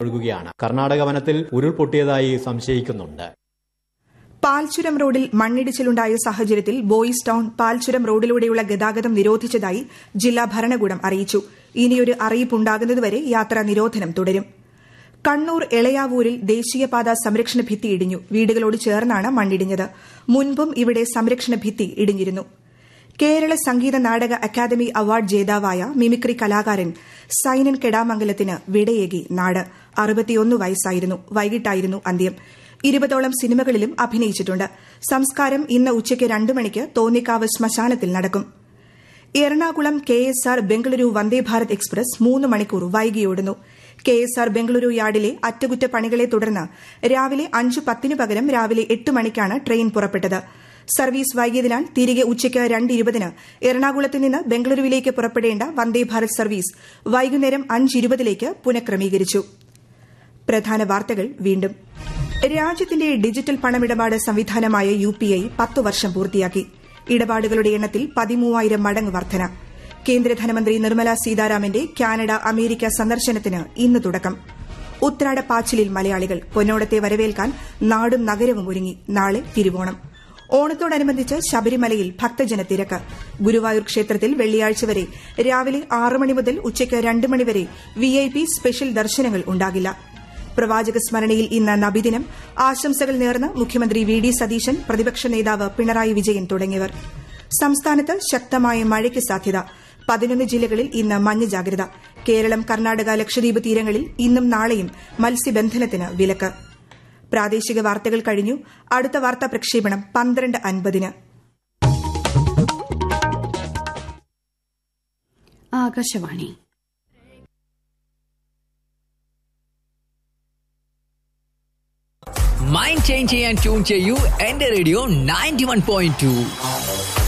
ഒഴുകുകയാണ് കർണാടക വനത്തിൽ ഉരുൾപൊട്ടിയതായി സംശയിക്കുന്നുണ്ട് പാൽച്ചുരം റോഡിൽ മണ്ണിടിച്ചിലുണ്ടായ സാഹചര്യത്തിൽ ബോയ്സ് ടൌൺ പാൽച്ചുരം റോഡിലൂടെയുള്ള ഗതാഗതം നിരോധിച്ചതായി ജില്ലാ ഭരണകൂടം അറിയിച്ചു ഇനിയൊരു അറിയിപ്പുണ്ടാകുന്നതുവരെ യാത്രാ നിരോധനം തുടരും കണ്ണൂർ എളയാവൂരിൽ ദേശീയപാത സംരക്ഷണ ഭിത്തി ഇടിഞ്ഞു വീടുകളോട് ചേർന്നാണ് മണ്ണിടിഞ്ഞത് മുൻപും ഇവിടെ സംരക്ഷണ ഭിത്തി ഇടിഞ്ഞിരുന്നു കേരള സംഗീത നാടക അക്കാദമി അവാർഡ് ജേതാവായ മിമിക്രി കലാകാരൻ സൈനൻ കെടാമംഗലത്തിന് വിടയേകി നാട് അറുപത്തിയൊന്ന് വയസ്സായിരുന്നു വൈകിട്ടായിരുന്നു അന്ത്യം ഇരുപതോളം സിനിമകളിലും അഭിനയിച്ചിട്ടുണ്ട് സംസ്കാരം ഇന്ന് ഉച്ചയ്ക്ക് രണ്ടു മണിക്ക് തോന്നിക്കാവ് ശ്മശാനത്തിൽ നടക്കും Ernakulam K S R Bengaluru Vande Bharat express മൂന്ന് മണിക്കൂർ വൈകിയോടുന്നു കെ എസ് ആർ ബംഗളൂരു യാർഡിലെ അറ്റകുറ്റപ്പണികളെ തുടർന്ന് രാവിലെ അഞ്ച് പത്തിന് പകരം രാവിലെ എട്ട് മണിക്കാണ് ട്രെയിൻ പുറപ്പെട്ടത് സർവീസ് വൈകിയതിനാൽ തിരികെ ഉച്ചയ്ക്ക് രണ്ട് ഇരുപതിന് എറണാകുളത്ത് നിന്ന് ബംഗളൂരുവിലേക്ക് പുറപ്പെടേണ്ട വന്ദേഭാരത് സർവീസ് വൈകുന്നേരം അഞ്ച് ഇരുപതിലേക്ക് പുനഃക്രമീകരിച്ചു പ്രധാന വാർത്തകൾ വീണ്ടും രാജ്യത്തിന്റെ ഡിജിറ്റൽ പണമിടപാട് സംവിധാനമായ യു പി ഐ പത്ത് വർഷം പൂർത്തിയാക്കി ഇടപാടുകളുടെ എണ്ണത്തിൽ പതിമൂവായിരം മടങ്ങ് വർധന കേന്ദ്ര ധനമന്ത്രി നിർമ്മല സീതാരാമന്റെ കാനഡ അമേരിക്ക സന്ദർശനത്തിന് ഇന്ന് തുടക്കം ഉത്രാടപ്പാച്ചിലിൽ മലയാളികൾ പൊന്നോടത്തെ വരവേൽക്കാൻ നാടും നഗരവും ഒരുങ്ങി നാളെ തിരുവോണം ഓണത്തോടനുബന്ധിച്ച് ശബരിമലയിൽ ഭക്തജന തിരക്ക് ഗുരുവായൂർ ക്ഷേത്രത്തിൽ വെള്ളിയാഴ്ച വരെ രാവിലെ ആറ് മണി മുതൽ ഉച്ചയ്ക്ക് രണ്ട് മണിവരെ വിഐപി സ്പെഷ്യൽ ദർശനങ്ങൾ ഉണ്ടാകില്ല പ്രവാചക സ്മരണയിൽ ഇന്ന് നബിദിനം ആശംസകൾ നേർന്ന് മുഖ്യമന്ത്രി വി ഡി സതീശൻ പ്രതിപക്ഷ നേതാവ് പിണറായി വിജയൻ തുടങ്ങിയവർ സംസ്ഥാനത്ത് ശക്തമായ മഴയ്ക്ക് സാധ്യത പതിനൊന്ന് ജില്ലകളിൽ ഇന്ന് മഞ്ഞ ജാഗ്രത കേരളം കർണാടക ലക്ഷദ്വീപ് തീരങ്ങളിൽ ഇന്നും നാളെയും മത്സ്യബന്ധനത്തിന് വിലക്ക് പ്രാദേശിക വാർത്തകൾ കഴിഞ്ഞു അടുത്ത വാർത്താ പ്രക്ഷേപണം പന്ത്രണ്ട് അൻപതിന് ആകാശവാണി മൈൻഡ് ചേഞ്ച് ചെയ്യാൻ ട്യൂൺ ചെയ്യൂ എന്റെ radio ninety one point to